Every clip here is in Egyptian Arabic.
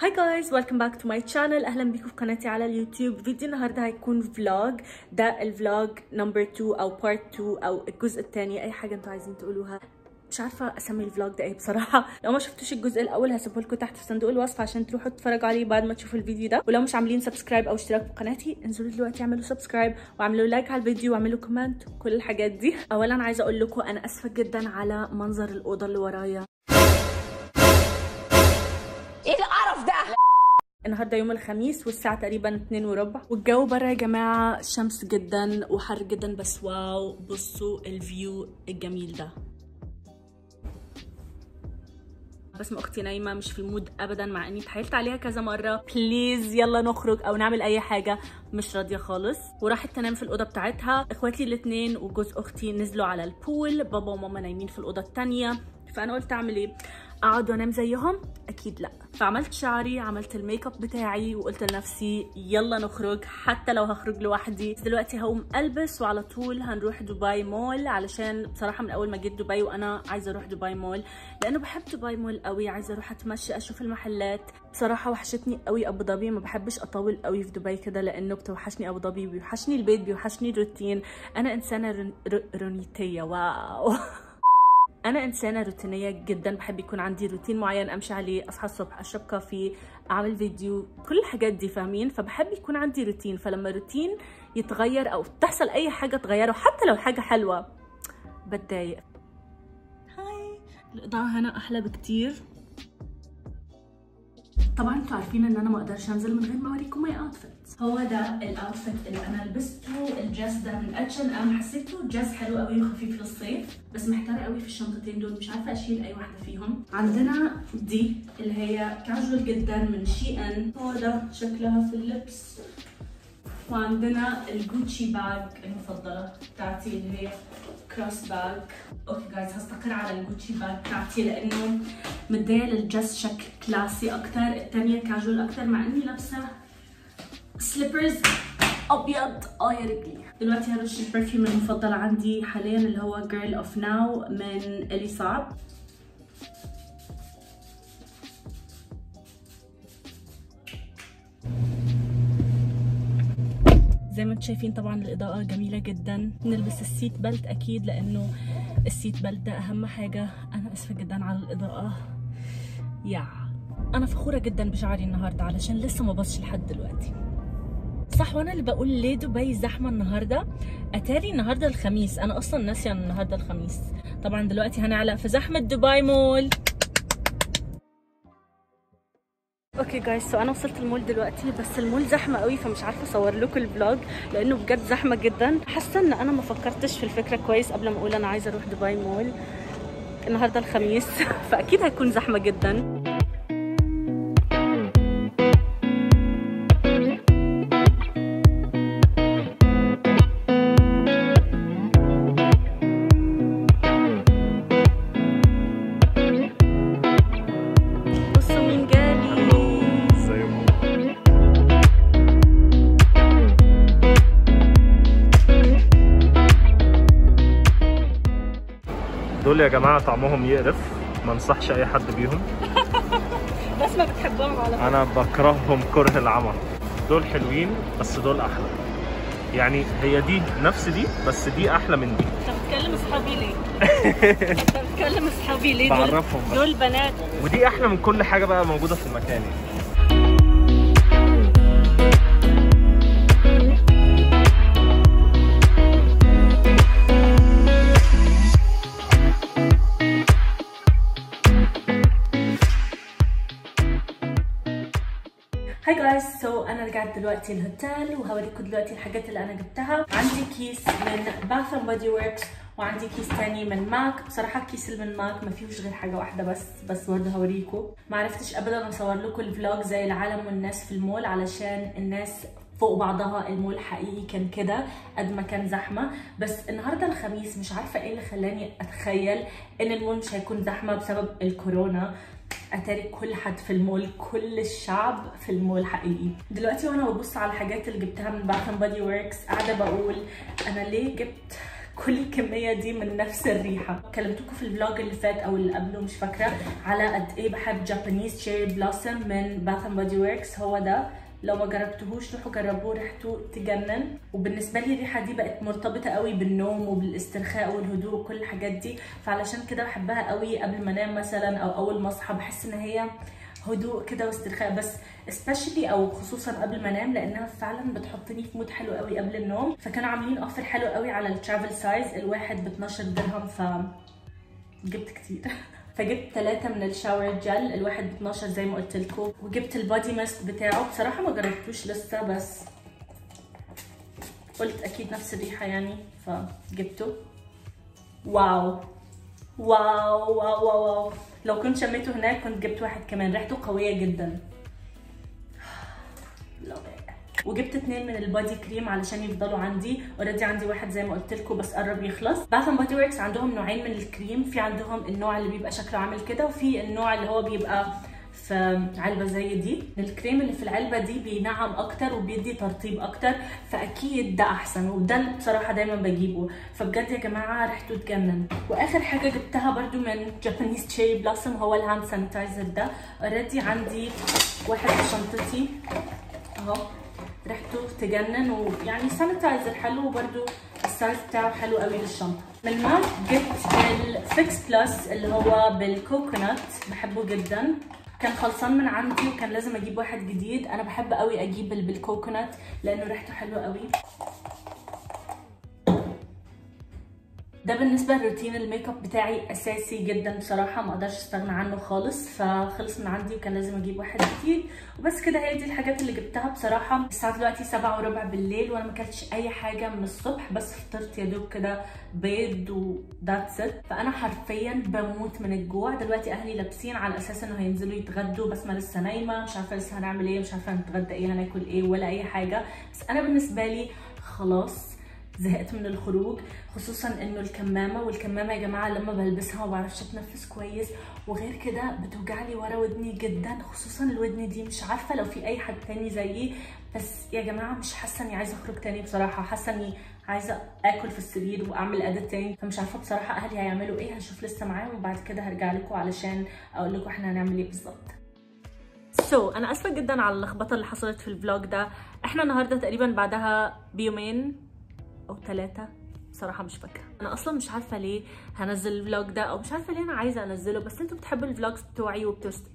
هاي جايز ويلكم باك تو ماي شانل اهلا بيكم في قناتي على اليوتيوب فيديو النهارده هيكون فلوج ده الفلوج نمبر 2 او بارت 2 او الجزء الثاني اي حاجه انتوا عايزين تقولوها مش عارفه اسمي الفلوج ده ايه بصراحه لو ما شفتوش الجزء الاول هسيبه لكم تحت في صندوق الوصف عشان تروحوا تتفرجوا عليه بعد ما تشوفوا الفيديو ده ولو مش عاملين سبسكرايب او اشتراك في قناتي انزلوا دلوقتي اعملوا سبسكرايب واعملوا لايك على الفيديو واعملوا كومنت كل الحاجات دي اولا عايزه اقول لكم انا اسفه جدا على منظر الاوضه اللي ورايا ايه القرف ده النهارده يوم الخميس والساعه تقريبا 2 وربع والجو بره يا جماعه شمس جدا وحر جدا بس واو بصوا الفيو الجميل ده بس ما اختي نايمه مش في المود ابدا مع اني اتحايلت عليها كذا مره بليز يلا نخرج او نعمل اي حاجه مش راضيه خالص وراحت تنام في الاوضه بتاعتها اخواتي الاثنين وجوز اختي نزلوا على البول بابا وماما نايمين في الاوضه الثانيه فانا قلت اعمل ايه اقعد وانام زيهم اكيد لا فعملت شعري عملت الميك اب بتاعي وقلت لنفسي يلا نخرج حتى لو هخرج لوحدي دلوقتي هقوم البس وعلى طول هنروح دبي مول علشان بصراحه من اول ما جيت دبي وانا عايزه اروح دبي مول لانه بحب دبي مول قوي عايزه اروح اتمشى اشوف المحلات بصراحه وحشتني قوي ابو ظبي ما بحبش اطول قوي في دبي كده لانه بتوحشني ابو ظبي بيوحشني البيت بيوحشني الروتين انا انسانه رن... ر... رونيتيه واو انا انسانه روتينيه جدا بحب يكون عندي روتين معين امشي عليه اصحى الصبح اشرب كافي اعمل فيديو كل الحاجات دي فاهمين فبحب يكون عندي روتين فلما روتين يتغير او تحصل اي حاجه تغيره حتى لو حاجه حلوه بتضايق هاي الاضاءه هنا احلى بكتير طبعا انتوا عارفين ان انا ما اقدرش انزل من غير ما اوريكم ماي اوتفيت هو ده الاوتفيت اللي انا لبسته الجاز ده من اتش ان ام حسيته جاز حلو قوي وخفيف للصيف بس محتاره قوي في الشنطتين دول مش عارفه اشيل اي واحده فيهم عندنا دي اللي هي كاجوال جدا من شي ان هو ده شكلها في اللبس وعندنا الجوتشي باج المفضله بتاعتي اللي هي كروس باج اوكي جايز هستقر على الجوتشي باج بتاعتي لانه مديه للجاز شكل كلاسي اكتر الثانيه كاجوال اكتر مع اني لابسه سليبرز ابيض اه يا رجلي دلوقتي هرش البرفيوم المفضل عندي حاليا اللي هو جيرل اوف ناو من الي صعب زي ما انتم شايفين طبعا الاضاءه جميله جدا نلبس السيت بلت اكيد لانه السيت بلت ده اهم حاجه انا اسفه جدا على الاضاءه يا انا فخوره جدا بشعري النهارده علشان لسه ما بصش لحد دلوقتي صح وانا اللي بقول ليه دبي زحمه النهارده اتاري النهارده الخميس انا اصلا ناسيه ان النهارده الخميس طبعا دلوقتي هنعلق في زحمه دبي مول اوكي جايز سو انا وصلت المول دلوقتي بس المول زحمه قوي فمش عارفه اصور لكم الفلوج لانه بجد زحمه جدا حاسه ان انا ما فكرتش في الفكره كويس قبل ما اقول انا عايزه اروح دبي مول النهارده الخميس فاكيد هيكون زحمه جدا بصوا مين جالي دول يا جماعه طعمهم يقرف ما انصحش اي حد بيهم بس ما بتحبهم على فكره انا بكرههم كره العمى دول حلوين بس دول احلى يعني هي دي نفس دي بس دي احلى من دي انت بتكلم اصحابي ليه؟ انت بتكلم اصحابي ليه؟ دول- بعرفهم بس. دول بنات ودي احلى من كل حاجه بقى موجوده في المكان يعني هاي جايز سو انا رجعت دلوقتي الهوتيل وهوريكم دلوقتي الحاجات اللي انا جبتها عندي كيس من باث اند بودي وركس وعندي كيس تاني من ماك بصراحه الكيس اللي من ماك ما فيهوش غير حاجه واحده بس بس برضه هوريكم ما عرفتش ابدا اصور لكم الفلوج زي العالم والناس في المول علشان الناس فوق بعضها المول حقيقي كان كده قد ما كان زحمه بس النهارده الخميس مش عارفه ايه اللي خلاني اتخيل ان المول مش هيكون زحمه بسبب الكورونا اتاري كل حد في المول كل الشعب في المول حقيقي دلوقتي وانا ببص على الحاجات اللي جبتها من باث اند بادي وركس قاعده بقول انا ليه جبت كل الكميه دي من نفس الريحه كلمتكم في الفلوج اللي فات او اللي قبله مش فاكره على قد ايه بحب جابانيز تشيري بلوسم من باث اند بودي وركس هو ده لو ما جربتهوش روحوا جربوه ريحته تجنن وبالنسبه لي الريحه دي بقت مرتبطه قوي بالنوم وبالاسترخاء والهدوء وكل الحاجات دي فعلشان كده بحبها قوي قبل ما انام مثلا او اول ما اصحى بحس ان هي هدوء كده واسترخاء بس especially او خصوصا قبل ما انام لانها فعلا بتحطني في مود حلو قوي قبل النوم فكانوا عاملين اوفر حلو قوي على الترافل سايز الواحد ب 12 درهم ف جبت كتير فجبت ثلاثة من الشاور جل الواحد ب 12 زي ما قلت لكم وجبت البادي ماسك بتاعه بصراحة ما جربتوش لسه بس قلت اكيد نفس الريحة يعني فجبته واو واو واو واو, واو. لو كنت شميته هناك كنت جبت واحد كمان ريحته قوية جدا وجبت اتنين من البادي كريم علشان يفضلوا عندي اوريدي عندي واحد زي ما قلت لكم بس قرب يخلص باث اند بودي وركس عندهم نوعين من الكريم في عندهم النوع اللي بيبقى شكله عامل كده وفي النوع اللي هو بيبقى في علبة زي دي الكريم اللي في العلبة دي بينعم اكتر وبيدي ترطيب اكتر فاكيد ده احسن وده اللي بصراحة دايما بجيبه فبجد يا جماعة ريحته تجنن واخر حاجة جبتها برضو من جابانيز تشيري بلاسم هو الهاند سانيتايزر ده اوريدي عندي واحد في شنطتي اهو ريحته تجنن ويعني سانيتايزر حلو وبرده السايز بتاعه حلو قوي للشنطه من ماك جبت الفيكس بلس اللي هو بالكوكونات بحبه جدا كان خلصان من عندي وكان لازم اجيب واحد جديد انا بحب قوي اجيب اللي بالكوكونات لانه ريحته حلوه قوي ده بالنسبه لروتين الميك اب بتاعي اساسي جدا بصراحه ما اقدرش استغنى عنه خالص فخلص من عندي وكان لازم اجيب واحد جديد وبس كده هي دي الحاجات اللي جبتها بصراحه الساعه دلوقتي سبعة وربع بالليل وانا ما اكلتش اي حاجه من الصبح بس فطرت يا دوب كده بيض وذاتس ات فانا حرفيا بموت من الجوع دلوقتي اهلي لابسين على اساس انه هينزلوا يتغدوا بس ما لسه نايمه مش عارفه لسه هنعمل ايه مش عارفه هنتغدى ايه هناكل ايه ولا اي حاجه بس انا بالنسبه لي خلاص زهقت من الخروج خصوصا انه الكمامه والكمامه يا جماعه لما بلبسها ما بعرفش اتنفس كويس وغير كده بتوجع لي ورا ودني جدا خصوصا الودن دي مش عارفه لو في اي حد تاني زيي بس يا جماعه مش حاسه اني عايزه اخرج تاني بصراحه حاسه اني عايزه اكل في السرير واعمل ادت تاني فمش عارفه بصراحه اهلي هيعملوا ايه هشوف لسه معاهم وبعد كده هرجع لكم علشان اقول لكم احنا هنعمل ايه بالظبط سو so, انا اسفه جدا على اللخبطه اللي حصلت في الفلوج ده احنا النهارده تقريبا بعدها بيومين او ثلاثة بصراحة مش فاكرة انا اصلا مش عارفة ليه هنزل الفلوج ده او مش عارفة ليه انا عايزة انزله بس انتوا بتحبوا الفلوجز بتوعي وبتست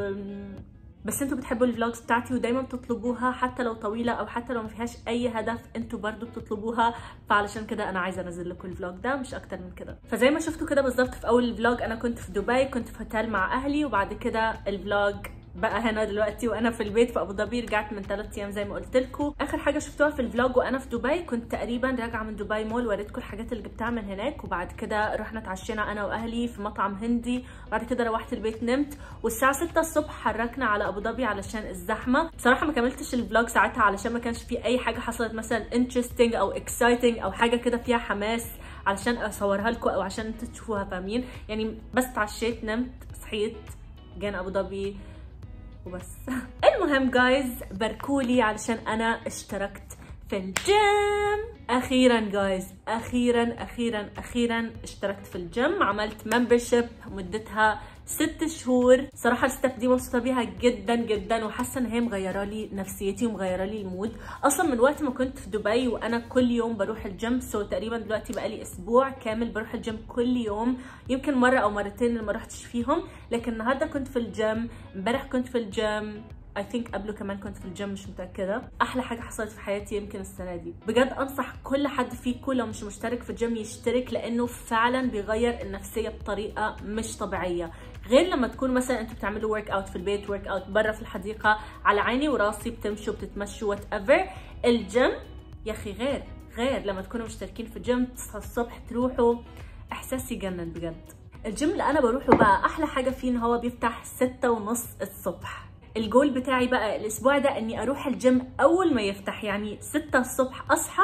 بس انتوا بتحبوا الفلوجز بتاعتي ودايما بتطلبوها حتى لو طويله او حتى لو ما فيهاش اي هدف انتوا برضو بتطلبوها فعلشان كده انا عايزه انزل لكم الفلوج ده مش اكتر من كده فزي ما شفتوا كده بالظبط في اول الفلوج انا كنت في دبي كنت في هوتيل مع اهلي وبعد كده الفلوج بقى هنا دلوقتي وانا في البيت في ابو ظبي رجعت من ثلاث ايام زي ما قلت لكم اخر حاجه شفتوها في الفلوج وانا في دبي كنت تقريبا راجعه من دبي مول وريتكم الحاجات اللي جبتها من هناك وبعد كده رحنا اتعشينا انا واهلي في مطعم هندي وبعد كده روحت البيت نمت والساعه 6 الصبح حركنا على ابو ظبي علشان الزحمه بصراحه ما كملتش الفلوج ساعتها علشان ما كانش في اي حاجه حصلت مثلا انترستنج او اكسايتنج او حاجه كده فيها حماس علشان اصورها لكم او عشان انتوا تشوفوها فاهمين يعني بس اتعشيت نمت صحيت جينا ابو ظبي وبس المهم جايز باركولي علشان انا اشتركت في الجيم اخيرا جايز اخيرا اخيرا اخيرا اشتركت في الجيم عملت ممبرشيب مدتها ست شهور صراحه الستep دي مبسوطه بيها جدا جدا وحاسه ان هي مغيره لي نفسيتي ومغيره لي المود اصلا من وقت ما كنت في دبي وانا كل يوم بروح الجيم سو تقريبا دلوقتي بقالي اسبوع كامل بروح الجيم كل يوم يمكن مره او مرتين اللي ما رحتش فيهم لكن النهارده كنت في الجيم امبارح كنت في الجيم اي ثينك قبله كمان كنت في الجيم مش متاكده احلى حاجه حصلت في حياتي يمكن السنه دي بجد انصح كل حد فيكم لو مش مشترك في الجيم يشترك لانه فعلا بيغير النفسيه بطريقه مش طبيعيه غير لما تكون مثلا انتوا بتعملوا ورك اوت في البيت ورك اوت برا في الحديقه على عيني وراسي بتمشوا بتتمشوا وات ايفر الجيم يا اخي غير غير لما تكونوا مشتركين في الجيم تصحوا الصبح تروحوا احساس يجنن بجد الجيم اللي انا بروحه بقى احلى حاجه فيه ان هو بيفتح ستة ونص الصبح الجول بتاعي بقى الاسبوع ده اني اروح الجيم اول ما يفتح يعني 6 الصبح اصحى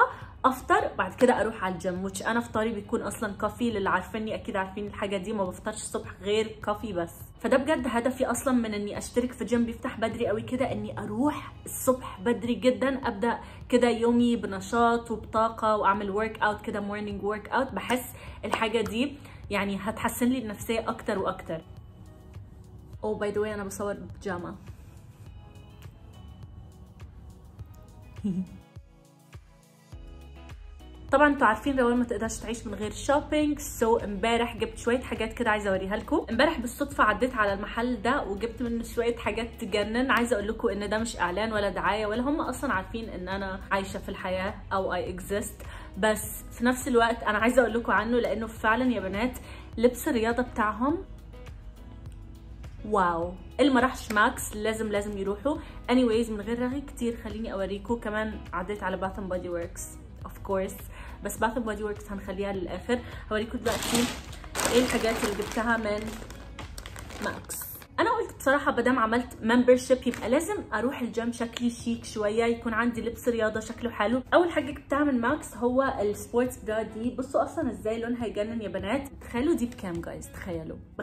افطر بعد كده اروح على الجيم which انا فطاري بيكون اصلا كافي للي عارفيني اكيد عارفين الحاجه دي ما بفطرش الصبح غير كافي بس فده بجد هدفي اصلا من اني اشترك في جيم بيفتح بدري قوي كده اني اروح الصبح بدري جدا ابدا كده يومي بنشاط وبطاقه واعمل ورك اوت كده مورنينج ورك اوت بحس الحاجه دي يعني هتحسن لي النفسيه اكتر واكتر او باي ذا انا بصور بيجاما طبعا انتوا عارفين روان ما تقدرش تعيش من غير شوبينج سو so, امبارح جبت شويه حاجات كده عايزه اوريها لكم امبارح بالصدفه عديت على المحل ده وجبت منه شويه حاجات تجنن عايزه اقول لكم ان ده مش اعلان ولا دعايه ولا هم اصلا عارفين ان انا عايشه في الحياه او اي اكزيست بس في نفس الوقت انا عايزه اقول لكم عنه لانه فعلا يا بنات لبس الرياضه بتاعهم واو اللي ما راحش ماكس لازم لازم يروحوا anyways من غير رغي كتير خليني اوريكم كمان عديت على باث بودي وركس اوف كورس بس باث بودي وركس هنخليها للاخر هوريكم دلوقتي ايه الحاجات اللي جبتها من ماكس انا قلت بصراحه بدام عملت ممبرشيب يبقى لازم اروح الجيم شكلي شيك شويه يكون عندي لبس رياضه شكله حلو اول حاجه جبتها من ماكس هو السبورتس برا دي بصوا اصلا ازاي لونها يجنن يا بنات تخيلوا دي بكام جايز تخيلوا ب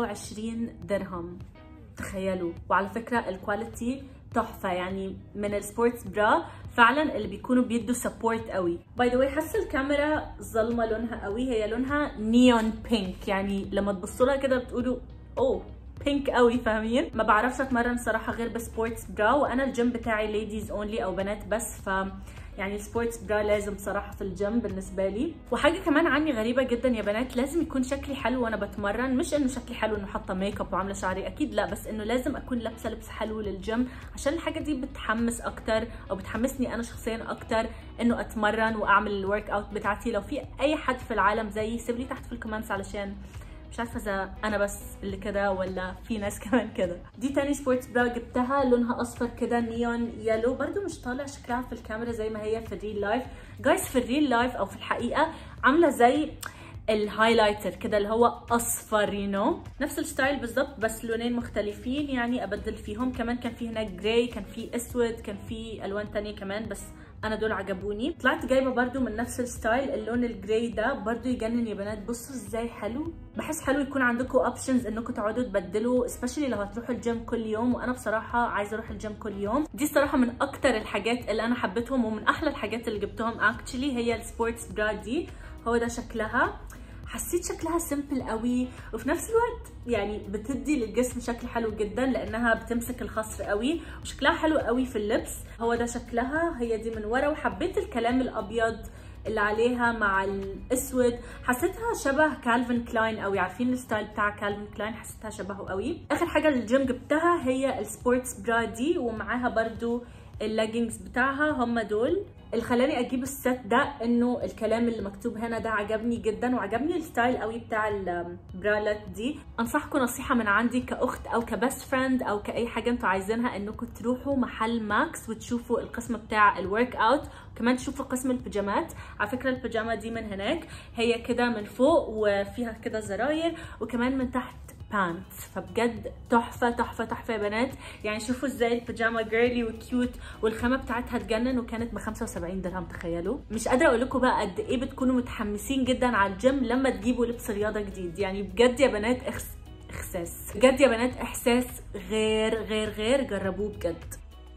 25 درهم تخيلوا وعلى فكره الكواليتي تحفه يعني من السبورتس برا فعلا اللي بيكونوا بيدوا سبورت قوي باي ذا واي حاسه الكاميرا ظلمه لونها قوي هي لونها نيون بينك يعني لما تبصوا لها كده بتقولوا اوه بينك قوي فاهمين ما بعرفش اتمرن صراحه غير بسبورتس برا وانا الجيم بتاعي ليديز اونلي او بنات بس ف يعني السبورتس برا لازم صراحه في الجيم بالنسبه لي وحاجه كمان عني غريبه جدا يا بنات لازم يكون شكلي حلو وانا بتمرن مش انه شكلي حلو انه حاطه ميك اب وعامله شعري اكيد لا بس انه لازم اكون لابسه لبس حلو للجيم عشان الحاجه دي بتحمس اكتر او بتحمسني انا شخصيا اكتر انه اتمرن واعمل الورك اوت بتاعتي لو في اي حد في العالم زيي سيب لي تحت في الكومنتس علشان مش عارفه اذا انا بس اللي كده ولا في ناس كمان كده دي تاني سبورتس برا جبتها لونها اصفر كده نيون يلو برضو مش طالع شكلها في الكاميرا زي ما هي في الريل لايف جايز في الريل لايف او في الحقيقه عامله زي الهايلايتر كده اللي هو اصفر يو نو نفس الستايل بالظبط بس لونين مختلفين يعني ابدل فيهم كمان كان في هناك جراي كان في اسود كان في الوان تانية كمان بس انا دول عجبوني طلعت جايبه برده من نفس الستايل اللون الجراي ده برده يجنن يا بنات بصوا ازاي حلو بحس حلو يكون عندكم اوبشنز انكم تقعدوا تبدلوا سبيشالي لو هتروحوا الجيم كل يوم وانا بصراحه عايزه اروح الجيم كل يوم دي الصراحه من اكتر الحاجات اللي انا حبيتهم ومن احلى الحاجات اللي جبتهم اكشلي هي السبورتس برا دي هو ده شكلها حسيت شكلها سيمبل قوي وفي نفس الوقت يعني بتدي للجسم شكل حلو جدا لانها بتمسك الخصر قوي وشكلها حلو قوي في اللبس هو ده شكلها هي دي من ورا وحبيت الكلام الابيض اللي عليها مع الاسود حسيتها شبه كالفن كلاين قوي عارفين الستايل بتاع كالفن كلاين حسيتها شبهه قوي اخر حاجه للجيم جبتها هي السبورتس برا دي ومعاها برضو اللاجينجز بتاعها هم دول اللي خلاني اجيب الست ده انه الكلام اللي مكتوب هنا ده عجبني جدا وعجبني الستايل قوي بتاع البرالات دي انصحكم نصيحه من عندي كاخت او كبست فريند او كاي حاجه انتوا عايزينها انكم تروحوا محل ماكس وتشوفوا القسم بتاع الورك اوت وكمان تشوفوا قسم البيجامات على فكره البيجامه دي من هناك هي كده من فوق وفيها كده زراير وكمان من تحت بانتس فبجد تحفه تحفه تحفه يا بنات يعني شوفوا ازاي البيجاما جيرلي وكيوت والخامه بتاعتها تجنن وكانت ب 75 درهم تخيلوا مش قادره اقول لكم بقى قد ايه بتكونوا متحمسين جدا على الجيم لما تجيبوا لبس رياضه جديد يعني بجد يا بنات اخس احساس بجد يا بنات احساس غير غير غير جربوه بجد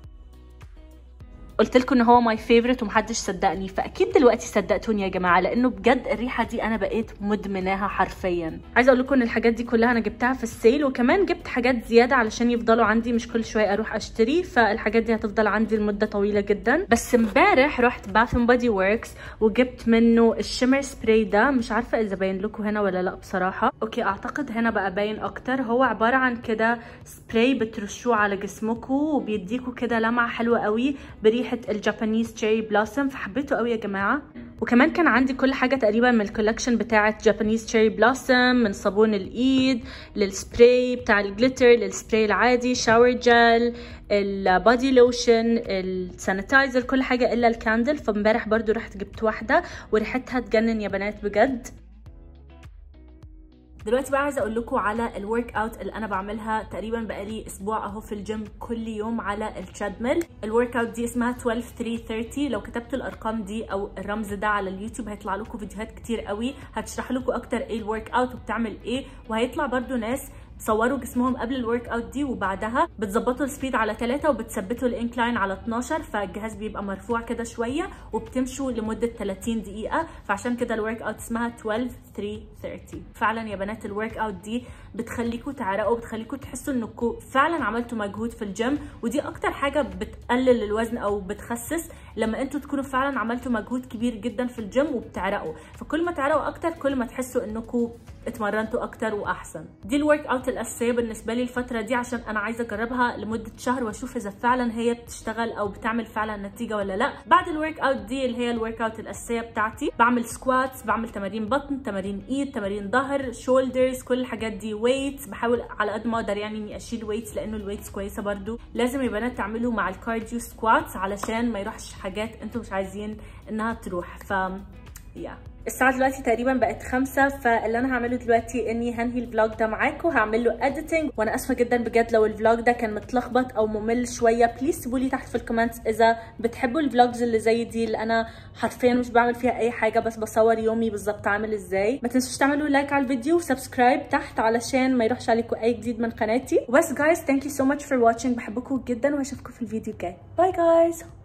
قلت لكم ان هو ماي فيفورت ومحدش صدقني فاكيد دلوقتي صدقتوني يا جماعه لانه بجد الريحه دي انا بقيت مدمناها حرفيا عايزه اقول لكم ان الحاجات دي كلها انا جبتها في السيل وكمان جبت حاجات زياده علشان يفضلوا عندي مش كل شويه اروح اشتري فالحاجات دي هتفضل عندي لمده طويله جدا بس امبارح رحت باث بودي وركس وجبت منه الشيمر سبراي ده مش عارفه اذا باين لكم هنا ولا لا بصراحه اوكي اعتقد هنا بقى باين اكتر هو عباره عن كده سبراي بترشوه على جسمكم وبيديكوا كده لمعه حلوه قوي بريحه الجابانيز تشيري بلاسم فحبيته قوي يا جماعه وكمان كان عندي كل حاجه تقريبا من الكولكشن بتاعه جابانيز تشيري بلاسم من صابون الايد للسبراي بتاع الجليتر للسبراي العادي شاور جل البادي لوشن السانيتايزر كل حاجه الا الكاندل فامبارح برضو رحت جبت واحده وريحتها تجنن يا بنات بجد دلوقتي بقى عايزه اقول لكم على الورك اوت اللي انا بعملها تقريبا بقالي اسبوع اهو في الجيم كل يوم على التريدميل الورك اوت دي اسمها 12 330 لو كتبتوا الارقام دي او الرمز ده على اليوتيوب هيطلع لكم فيديوهات كتير قوي هتشرح لكم اكتر ايه الورك اوت وبتعمل ايه وهيطلع برده ناس صوروا جسمهم قبل الورك اوت دي وبعدها بتظبطوا السبيد على 3 وبتثبتوا الانكلاين على 12 فالجهاز بيبقى مرفوع كده شويه وبتمشوا لمده 30 دقيقه فعشان كده الورك اوت اسمها 12 3 30 فعلا يا بنات الورك اوت دي بتخليكم تعرقوا بتخليكم تحسوا انكم فعلا عملتوا مجهود في الجيم ودي اكتر حاجه بتقلل الوزن او بتخسس لما انتوا تكونوا فعلا عملتوا مجهود كبير جدا في الجيم وبتعرقوا فكل ما تعرقوا اكتر كل ما تحسوا انكم اتمرنتوا اكتر واحسن دي الورك اوت الاساسيه بالنسبه لي الفتره دي عشان انا عايزه اجربها لمده شهر واشوف اذا فعلا هي بتشتغل او بتعمل فعلا نتيجه ولا لا بعد الورك اوت دي اللي هي الورك اوت الاساسيه بتاعتي بعمل سكواتس بعمل تمارين بطن تمارين ايد تمارين ظهر شولدرز كل الحاجات دي ويتس بحاول على قد ما اقدر يعني اني اشيل ويتس لانه الويتس كويسه برده لازم يا بنات تعملوا مع الكارديو سكواتس علشان ما يروحش حاجات انتم مش عايزين انها تروح ف يا الساعة دلوقتي تقريبا بقت خمسة فاللي انا هعمله دلوقتي اني هنهي الفلوج ده معاكم هعمل له اديتنج وانا اسفة جدا بجد لو الفلوج ده كان متلخبط او ممل شوية بليز سيبوا لي تحت في الكومنتس اذا بتحبوا الفلوجز اللي زي دي اللي انا حرفيا مش بعمل فيها اي حاجة بس بصور يومي بالظبط عامل ازاي ما تنسوش تعملوا لايك على الفيديو وسبسكرايب تحت علشان ما يروحش عليكم اي جديد من قناتي وبس جايز ثانك يو سو ماتش فور واتشنج بحبكم جدا وهشوفكم في الفيديو الجاي باي جايز